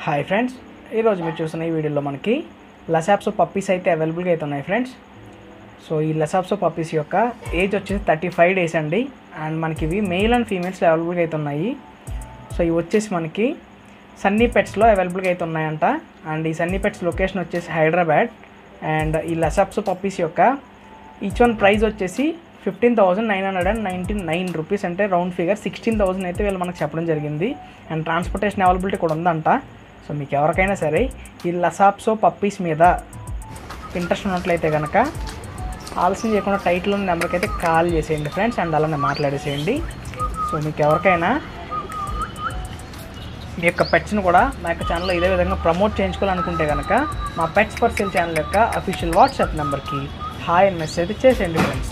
hi friends ఈరోజు మీరు చూస్తున్న ఈ వీడియోలో మనకి లసాప్సో పప్పీస్ అయితే అవైలబుల్గా అయితే ఉన్నాయి ఫ్రెండ్స్ సో ఈ లసాప్సో పప్పీస్ యొక్క ఏజ్ వచ్చేసి థర్టీ ఫైవ్ డేస్ అండి అండ్ మనకి ఇవి మెయిల్ అండ్ ఫీమేల్స్ అవైలబుల్గా అయితే ఉన్నాయి సో ఇవి వచ్చేసి మనకి సన్నీ పెట్స్లో అవైలబుల్గా అయితే ఉన్నాయంట అండ్ ఈ సన్నీ పెట్స్ లొకేషన్ వచ్చేసి హైదరాబాద్ అండ్ ఈ లసాప్సో పప్పీస్ యొక్క ఈచ్ వన్ ప్రైస్ వచ్చేసి fifteen thousand nine hundred and ninety nine rupees అంటే రౌండ్ ఫిగర్ సిక్స్టీన్ థౌసండ్ అయితే వీళ్ళు మనకు చెప్పడం జరిగింది అండ్ ట్రాన్స్పోర్టేషన్ అవైలబిలిటీ కూడా ఉందంట సో మీకు ఎవరికైనా సరే ఈ లసాప్సో పప్పీస్ మీద ఇంట్రెస్ట్ ఉన్నట్లయితే కనుక ఆలస్యం చేయకుండా టైటిల్ ఉన్న నెంబర్కి అయితే కాల్ చేసేయండి ఫ్రెండ్స్ అండ్ అలానే మాట్లాడేసేయండి సో మీకు ఎవరికైనా మీ యొక్క పెట్స్ని కూడా మా యొక్క ఛానల్లో ఇదే విధంగా ప్రమోట్ చేయించుకోవాలనుకుంటే కనుక మా పెట్స్ ఫర్ సేల్ ఛానల్ యొక్క అఫీషియల్ వాట్సాప్ నెంబర్కి హాయ్ అని మెసేజ్ చేసేయండి friends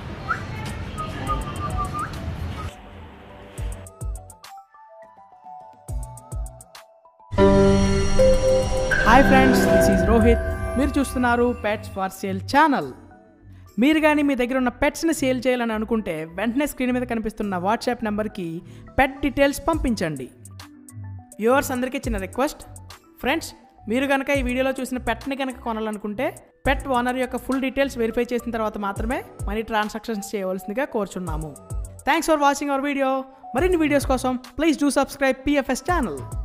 hi friends this is Rohit మీరు చూస్తున్నారు పెట్స్ ఫర్ సేల్ ఛానల్ మీరు కానీ మీ దగ్గర ఉన్న పెట్స్ని సేల్ చేయాలని అనుకుంటే వెంటనే స్క్రీన్ మీద కనిపిస్తున్న వాట్సాప్ నెంబర్కి పెట్ డీటెయిల్స్ పంపించండి వ్యూవర్స్ అందరికీ చిన్న రిక్వెస్ట్ ఫ్రెండ్స్ మీరు కనుక ఈ వీడియోలో చూసిన పెట్ని కనుక కొనాలనుకుంటే పెట్ ఓనర్ యొక్క ఫుల్ డీటెయిల్స్ వెరిఫై చేసిన తర్వాత మాత్రమే మనీ ట్రాన్సాక్షన్స్ చేయవలసిందిగా కోరుచున్నాము thanks for watching our video మరిన్ని వీడియోస్ కోసం please do subscribe PFS channel